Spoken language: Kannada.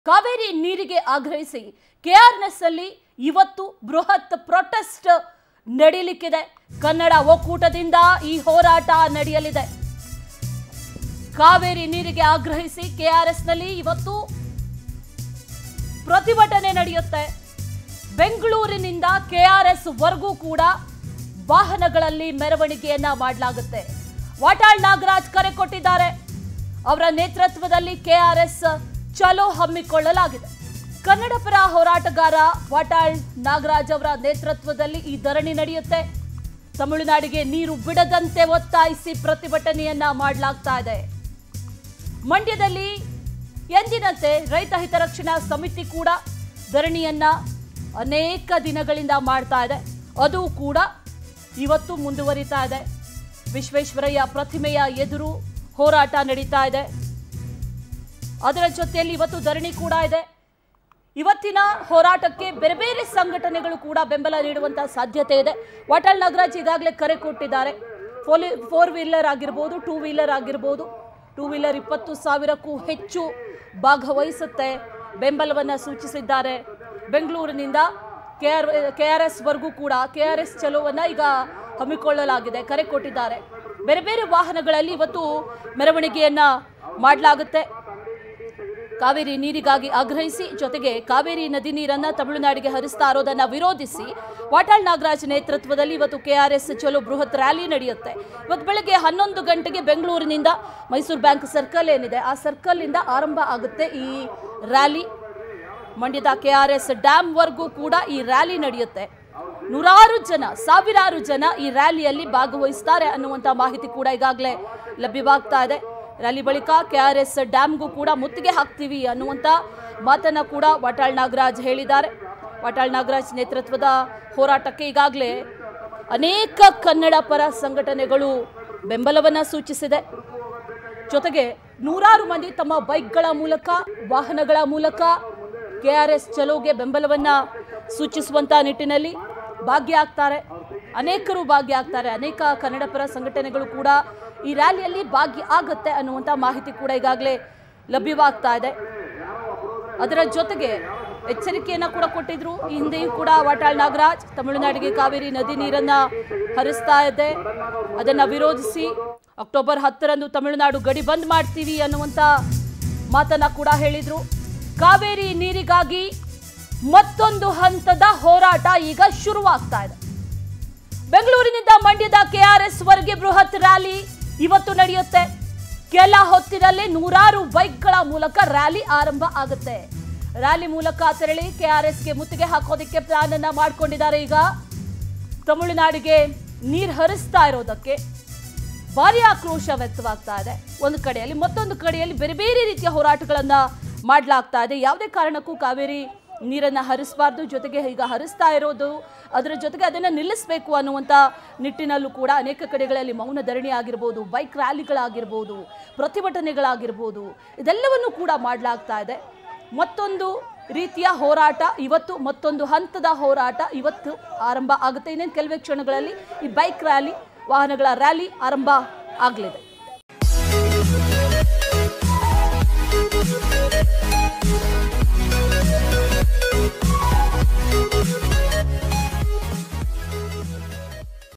ಕಾವೇರಿ ನೀರಿಗೆ ಆಗ್ರಹಿಸಿ ಕೆಆರ್ಎಸ್ ಅಲ್ಲಿ ಇವತ್ತು ಬೃಹತ್ ಪ್ರೊಟೆಸ್ಟ್ ನಡೆಯಲಿಕ್ಕಿದೆ ಕನ್ನಡ ಒಕ್ಕೂಟದಿಂದ ಈ ಹೋರಾಟ ನಡೆಯಲಿದೆ ಕಾವೇರಿ ನೀರಿಗೆ ಆಗ್ರಹಿಸಿ ಕೆಆರ್ಎಸ್ ನಲ್ಲಿ ಇವತ್ತು ಪ್ರತಿಭಟನೆ ನಡೆಯುತ್ತೆ ಬೆಂಗಳೂರಿನಿಂದ ಕೆಆರ್ಎಸ್ ವರೆಗೂ ಕೂಡ ವಾಹನಗಳಲ್ಲಿ ಮೆರವಣಿಗೆಯನ್ನ ಮಾಡಲಾಗುತ್ತೆ ವಾಟಾಳ್ ನಾಗರಾಜ್ ಕರೆ ಕೊಟ್ಟಿದ್ದಾರೆ ಅವರ ನೇತೃತ್ವದಲ್ಲಿ ಕೆಆರ್ಎಸ್ ಚಲೋ ಹಮ್ಮಿಕೊಳ್ಳಲಾಗಿದೆ ಕನ್ನಡ ಪರ ಹೋರಾಟಗಾರ ವಾಟಾಳ್ ನಾಗರಾಜ್ ಅವರ ನೇತೃತ್ವದಲ್ಲಿ ಈ ಧರಣಿ ನಡೆಯುತ್ತೆ ತಮಿಳುನಾಡಿಗೆ ನೀರು ಬಿಡದಂತೆ ಒತ್ತಾಯಿಸಿ ಪ್ರತಿಭಟನೆಯನ್ನ ಮಾಡಲಾಗ್ತಾ ಇದೆ ಮಂಡ್ಯದಲ್ಲಿ ಎಂದಿನಂತೆ ರೈತ ಹಿತರಕ್ಷಣಾ ಸಮಿತಿ ಕೂಡ ಧರಣಿಯನ್ನ ಅನೇಕ ದಿನಗಳಿಂದ ಮಾಡ್ತಾ ಇದೆ ಅದು ಕೂಡ ಇವತ್ತು ಮುಂದುವರಿತಾ ಇದೆ ವಿಶ್ವೇಶ್ವರಯ್ಯ ಪ್ರತಿಮೆಯ ಎದುರು ಹೋರಾಟ ನಡೀತಾ ಇದೆ ಅದರ ಜೊತೆಯಲ್ಲಿ ಇವತ್ತು ಧರಣಿ ಕೂಡ ಇದೆ ಇವತ್ತಿನ ಹೋರಾಟಕ್ಕೆ ಬೇರೆ ಬೇರೆ ಸಂಘಟನೆಗಳು ಕೂಡ ಬೆಂಬಲ ನೀಡುವಂತಹ ಸಾಧ್ಯತೆ ಇದೆ ವಾಟಾಳ್ ನಾಗರಾಜ್ ಈಗಾಗಲೇ ಕರೆ ಕೊಟ್ಟಿದ್ದಾರೆ ಫೋಲಿ ಫೋರ್ ವೀಲರ್ ಆಗಿರ್ಬೋದು ಟೂ ವೀಲರ್ ಆಗಿರ್ಬೋದು ಟೂ ವೀಲರ್ ಇಪ್ಪತ್ತು ಸಾವಿರಕ್ಕೂ ಹೆಚ್ಚು ಭಾಗವಹಿಸುತ್ತೆ ಬೆಂಬಲವನ್ನು ಸೂಚಿಸಿದ್ದಾರೆ ಬೆಂಗಳೂರಿನಿಂದ K R K R S ವರ್ಗೂ ಕೂಡ ಕೆ ಆರ್ ಎಸ್ ಚಲೋವನ್ನು ಈಗ ಹಮ್ಮಿಕೊಳ್ಳಲಾಗಿದೆ ಕರೆ ಕೊಟ್ಟಿದ್ದಾರೆ ಬೇರೆ ಬೇರೆ ವಾಹನಗಳಲ್ಲಿ ಇವತ್ತು ಮೆರವಣಿಗೆಯನ್ನ ಮಾಡಲಾಗುತ್ತೆ ಕಾವೇರಿ ನೀರಿಗಾಗಿ ಆಗ್ರಹಿಸಿ ಜೊತೆಗೆ ಕಾವೇರಿ ನದಿ ನೀರನ್ನ ತಮಿಳುನಾಡಿಗೆ ಹರಿಸ್ತಾ ಇರೋದನ್ನ ವಿರೋಧಿಸಿ ವಾಟಾಳ್ ನಾಗರಾಜ್ ನೇತೃತ್ವದಲ್ಲಿ ಇವತ್ತು ಕೆಆರ್ಎಸ್ ಚಲೋ ಬೃಹತ್ ರ್ಯಾಲಿ ನಡೆಯುತ್ತೆ ಇವತ್ತು ಬೆಳಗ್ಗೆ ಹನ್ನೊಂದು ಗಂಟೆಗೆ ಬೆಂಗಳೂರಿನಿಂದ ಮೈಸೂರು ಬ್ಯಾಂಕ್ ಸರ್ಕಲ್ ಏನಿದೆ ಆ ಸರ್ಕಲ್ ಇಂದ ಆರಂಭ ಆಗುತ್ತೆ ಈ ರ್ಯಾಲಿ ಮಂಡ್ಯದ ಕೆಆರ್ಎಸ್ ಡ್ಯಾಮ್ವರೆಗೂ ಕೂಡ ಈ ರ್ಯಾಲಿ ನಡೆಯುತ್ತೆ ನೂರಾರು ಜನ ಸಾವಿರಾರು ಜನ ಈ ರ್ಯಾಲಿಯಲ್ಲಿ ಭಾಗವಹಿಸ್ತಾರೆ ಅನ್ನುವಂಥ ಮಾಹಿತಿ ಕೂಡ ಈಗಾಗಲೇ ಲಭ್ಯವಾಗ್ತಾ ಇದೆ ರ್ಯಾಲಿ ಬಳಿಕ ಕೆಆರ್ಎಸ್ ಡ್ಯಾಮ್ಗೂ ಕೂಡ ಮುತ್ತಿಗೆ ಹಾಕ್ತೀವಿ ಅನ್ನುವಂಥ ಮಾತನ್ನ ಕೂಡ ವಾಟಾಳ್ ನಾಗರಾಜ್ ಹೇಳಿದ್ದಾರೆ ವಾಟಾಳ್ ನಾಗರಾಜ್ ನೇತೃತ್ವದ ಹೋರಾಟಕ್ಕೆ ಈಗಾಗಲೇ ಅನೇಕ ಕನ್ನಡ ಪರ ಸಂಘಟನೆಗಳು ಬೆಂಬಲವನ್ನ ಸೂಚಿಸಿದೆ ಜೊತೆಗೆ ನೂರಾರು ಮಂದಿ ತಮ್ಮ ಬೈಕ್ಗಳ ಮೂಲಕ ವಾಹನಗಳ ಮೂಲಕ ಕೆಆರ್ಎಸ್ ಚಲೋಗೆ ಬೆಂಬಲವನ್ನ ಸೂಚಿಸುವಂತ ನಿಟ್ಟಿನಲ್ಲಿ ಭಾಗಿಯಾಗ್ತಾರೆ ಅನೇಕರು ಭಾಗಿಯಾಗ್ತಾರೆ ಅನೇಕ ಕನ್ನಡ ಪರ ಸಂಘಟನೆಗಳು ಕೂಡ ಈ ರ್ಯಾಲಿಯಲ್ಲಿ ಭಾಗಿ ಆಗುತ್ತೆ ಅನ್ನುವಂಥ ಮಾಹಿತಿ ಕೂಡ ಈಗಾಗಲೇ ಲಭ್ಯವಾಗ್ತಾ ಇದೆ ಅದರ ಜೊತೆಗೆ ಎಚ್ಚರಿಕೆಯನ್ನ ಕೂಡ ಕೊಟ್ಟಿದ್ರು ಈ ಹಿಂದೆಯೂ ಕೂಡ ವಾಟಾಳ್ ನಾಗರಾಜ್ ತಮಿಳುನಾಡಿಗೆ ಕಾವೇರಿ ನದಿ ನೀರನ್ನ ಹರಿಸ್ತಾ ಇದೆ ಅದನ್ನ ವಿರೋಧಿಸಿ ಅಕ್ಟೋಬರ್ ಹತ್ತರಂದು ತಮಿಳುನಾಡು ಗಡಿ ಬಂದ್ ಮಾಡ್ತೀವಿ ಅನ್ನುವಂತ ಮಾತನ್ನ ಕೂಡ ಹೇಳಿದ್ರು ಕಾವೇರಿ ನೀರಿಗಾಗಿ ಮತ್ತೊಂದು ಹಂತದ ಹೋರಾಟ ಈಗ ಶುರುವಾಗ್ತಾ ಇದೆ ಬೆಂಗಳೂರಿನಿಂದ ಮಂಡ್ಯದ ಕೆಆರ್ಎಸ್ ವರೆಗೆ ಬೃಹತ್ ರ್ಯಾಲಿ ಇವತ್ತು ನಡೆಯುತ್ತೆ ಕೆಲ ಹೊತ್ತಿನಲ್ಲಿ ನೂರಾರು ಬೈಕ್ಗಳ ಮೂಲಕ ರ್ಯಾಲಿ ಆರಂಭ ಆಗುತ್ತೆ ರ್ಯಾಲಿ ಮೂಲಕ ತೆರಳಿ ಕೆಆರ್ಎಸ್ಗೆ ಮುತ್ತಿಗೆ ಹಾಕೋದಕ್ಕೆ ಪ್ಲಾನ್ ಅನ್ನ ಮಾಡ್ಕೊಂಡಿದ್ದಾರೆ ಈಗ ತಮಿಳುನಾಡಿಗೆ ನೀರು ಹರಿಸ್ತಾ ಇರೋದಕ್ಕೆ ಭಾರಿ ಆಕ್ರೋಶ ವ್ಯಕ್ತವಾಗ್ತಾ ಇದೆ ಒಂದು ಕಡೆಯಲ್ಲಿ ಮತ್ತೊಂದು ಕಡೆಯಲ್ಲಿ ಬೇರೆ ಬೇರೆ ರೀತಿಯ ಹೋರಾಟಗಳನ್ನ ಮಾಡಲಾಗ್ತಾ ಇದೆ ಯಾವುದೇ ಕಾರಣಕ್ಕೂ ಕಾವೇರಿ ನೀರನ್ನ ಹರಿಸಬಾರ್ದು ಜೊತೆಗೆ ಈಗ ಹರಿಸ್ತಾ ಇರೋದು ಅದರ ಜೊತೆಗೆ ಅದನ್ನ ನಿಲ್ಲಿಸಬೇಕು ಅನ್ನುವಂಥ ನಿಟ್ಟಿನಲ್ಲೂ ಕೂಡ ಅನೇಕ ಕಡೆಗಳಲ್ಲಿ ಮೌನ ಧರಣಿ ಆಗಿರ್ಬೋದು ಬೈಕ್ ರ್ಯಾಲಿಗಳಾಗಿರ್ಬೋದು ಪ್ರತಿಭಟನೆಗಳಾಗಿರ್ಬೋದು ಇದೆಲ್ಲವನ್ನು ಕೂಡ ಮಾಡಲಾಗ್ತಾ ಇದೆ ಮತ್ತೊಂದು ರೀತಿಯ ಹೋರಾಟ ಇವತ್ತು ಮತ್ತೊಂದು ಹಂತದ ಹೋರಾಟ ಇವತ್ತು ಆರಂಭ ಆಗುತ್ತೆ ಇನ್ನೇನು ಕೆಲವೇ ಕ್ಷಣಗಳಲ್ಲಿ ಈ ಬೈಕ್ ರ್ಯಾಲಿ ವಾಹನಗಳ ರ್ಯಾಲಿ ಆರಂಭ ಆಗಲಿದೆ